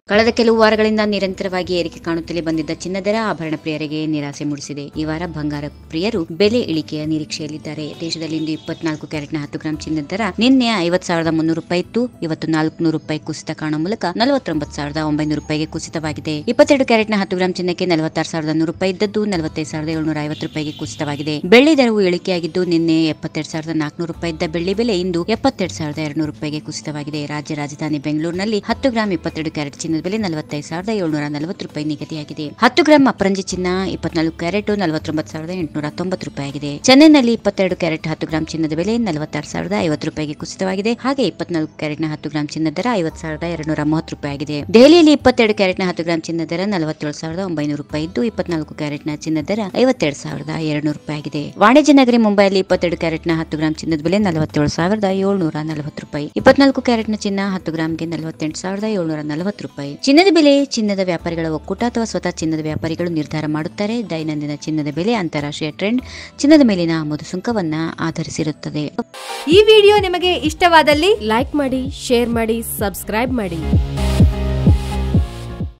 ಕಳೆದ ಕೆಲವು ವಾರಗಳಿಂದ ನಿರಂತರವಾಗಿ ಏರಿಕೆ ಕಾಣುತ್ತಲೇ ಬಂದಿದ್ದ ಚಿನ್ನ ದರ ಆಭರಣ ಪ್ರಿಯರಿಗೆ ನಿರಾಸೆ ಮೂಡಿಸಿದೆ ಈ ವಾರ ಬಂಗಾರ ಪ್ರಿಯರು ಬೆಲೆ ಇಳಿಕೆಯ ನಿರೀಕ್ಷೆಯಲ್ಲಿದ್ದಾರೆ ದೇಶದಲ್ಲಿ ಇಂದು ಇಪ್ಪತ್ನಾಲ್ಕು ಕ್ಯಾರೆಟ್ನ ಹತ್ತು ಗ್ರಾಂ ಚಿನ್ನದ ದರ ನಿನ್ನೆ ಐವತ್ ಸಾವಿರದ ಮುನ್ನೂರು ರೂಪಾಯಿ ಇತ್ತು ಇವತ್ತು ನಾಲ್ಕುನೂರು ರೂಪಾಯಿ ಕುಸಿತ ಕಾಣುವ ಮೂಲಕ ನಲವತ್ತೊಂಬತ್ತು ಸಾವಿರದ ಒಂಬೈನೂರು ರೂಪಾಯಿಗೆ ಕುಸಿತವಾಗಿದೆ ಇಪ್ಪತ್ತೆರಡು ಕ್ಯಾರೆಟ್ನ ಹತ್ತು ಗ್ರಾಂ ಚಿನ್ನಕ್ಕೆ ನಲವತ್ತಾರು ಸಾವಿರದ ನೂರು ರೂಪಾಯಿ ಇದ್ದದ್ದು ನಲವತ್ತೈದು ಸಾವಿರದ ಏಳ್ನೂರ ಐವತ್ತು ರೂಪಾಯಿಗೆ ಕುಸಿತವಾಗಿದೆ ಬೆಳ್ಳಿ ದರವು ಇಳಿಕೆಯಾಗಿದ್ದು ನಿನ್ನೆ ಎಪ್ಪತ್ತೆರಡು ಸಾವಿರದ ನಾಲ್ಕುನೂರು ರೂಪಾಯಿ ಇದ್ದ ಬೆಳ್ಳಿ ಬೆಲೆ ಇಂದು ಎಪ್ಪತ್ತೆರಡು ಸಾವಿರದ ಎರಡ್ನೂರು ರೂಪಾಯಿಗೆ ಕುಸಿತವಾಗಿದೆ ರಾಜ್ಯ ರಾಜಧಾನಿ ಬೆಂಗಳೂರಿನಲ್ಲಿ ಹತ್ತು ಗ್ರಾಂ ಇಪ್ಪತ್ತೆರಡು ಕ್ಯಾರೆಟ್ ಚಿನ್ನದ ಬೆಲೆ ನಲವತ್ತೈದು ಸಾವಿರದ ಏಳ್ನೂರ ನಲವತ್ತು ರೂಪಾಯಿ ನಿಗದಿಯಾಗಿದೆ ಹತ್ತು ಗ್ರಾಂ ಅಪರಂಜಿ ಚಿನ್ನ ಇಪ್ಪತ್ನಾಲ್ಕು ಕ್ಯಾರೆಟ್ ನಲವತ್ತೊಂಬತ್ತು ಸಾವಿರದ ಎಂಟುನೂರ ತೊಂಬತ್ತು ರೂಪಾಯಿ ಆಗಿದೆ ಚೆನ್ನೈನಲ್ಲಿ ಇಪ್ಪತ್ತೆರಡು ಕ್ಯಾರೆಟ್ ಹತ್ತು ಗ್ರಾಂ ಚಿನ್ನದ ಬೆಲೆ ನಲವತ್ತಾರು ಸಾವಿರದ ಐವತ್ತು ರೂಪಾಯಿಗೆ ಕುಸಿತವಾಗಿದೆ ಹಾಗೆ ಇಪ್ಪತ್ನಾಲ್ಕು ಕ್ಯಾರೆಟ್ನ ಹತ್ತು ಗ್ರಾಂ ಚಿನ್ನದ ದರ ಐವತ್ತು ಸಾವಿರದ ಎರಡ್ನೂರ ಮೂವತ್ತು ರೂಪಾಯಿ ಆಗಿದೆ ದೆಹಲಿಯಲ್ಲಿ ಇಪ್ಪತ್ತೆರಡು ಕ್ಯಾರೆಟ್ನ ಹತ್ತು ಗ್ರಾಂ ಚಿನ್ನದ ದರ ನಲವತ್ತೇಳು ಸಾವಿರದ ಒಂಬೈನೂರು ರೂಪಾಯಿ ಇದ್ದು ಇಪ್ಪತ್ನಾಲ್ಕು ಕ್ಯಾರೆಟ್ನ ಚಿನ್ನದ ದರ ಐವತ್ತೆರಡು ಸಾವಿರದ ಎರಡ್ನೂರು ರೂಪಾಯಿ ಆಗಿದೆ ವಾಣಿಜ್ಯ ನಗರಿ ಮುಂಬೈಯಲ್ಲಿ ಇಪ್ಪತ್ತೆರಡು ಕ್ಯಾರೆಟ್ನ ಹತ್ತು ಗ್ರಾಂ ಚಿನ್ನದ ಬೆಲೆ ನಲವತ್ತೇಳು ಸಾವಿರದ ಏಳ್ನೂರ ನಲವತ್ತು ರೂಪಾಯಿ ಇಪ್ಪತ್ನಾಲ್ಕು ಕ್ಯಾರೆಟ್ನ ಚಿನ್ನ ಹತ್ತು ಗ್ರಾಂಗೆ ನಲವತ್ತೆಂಟು ಸಾವಿರದ ಏಳ್ನೂರ ನಲವತ್ತು ರೂಪಾಯಿ ಚಿನ್ನದ ಬೆಲೆ ಚಿನ್ನದ ವ್ಯಾಪಾರಿಗಳ ಒಕ್ಕೂಟ ಅಥವಾ ಸ್ವತಃ ಚಿನ್ನದ ವ್ಯಾಪಾರಿಗಳು ನಿರ್ಧಾರ ಮಾಡುತ್ತಾರೆ ದೈನಂದಿನ ಚಿನ್ನದ ಬೆಲೆ ಅಂತಾರಾಷ್ಟ್ರೀಯ ಟ್ರೆಂಡ್ ಚಿನ್ನದ ಮೇಲಿನ ಆಮದು ಸುಂಕವನ್ನ ಆಧರಿಸಿರುತ್ತದೆ ಈ ವಿಡಿಯೋ ನಿಮಗೆ ಇಷ್ಟವಾದಲ್ಲಿ ಲೈಕ್ ಮಾಡಿ ಶೇರ್ ಮಾಡಿ ಸಬ್ಸ್ಕ್ರೈಬ್ ಮಾಡಿ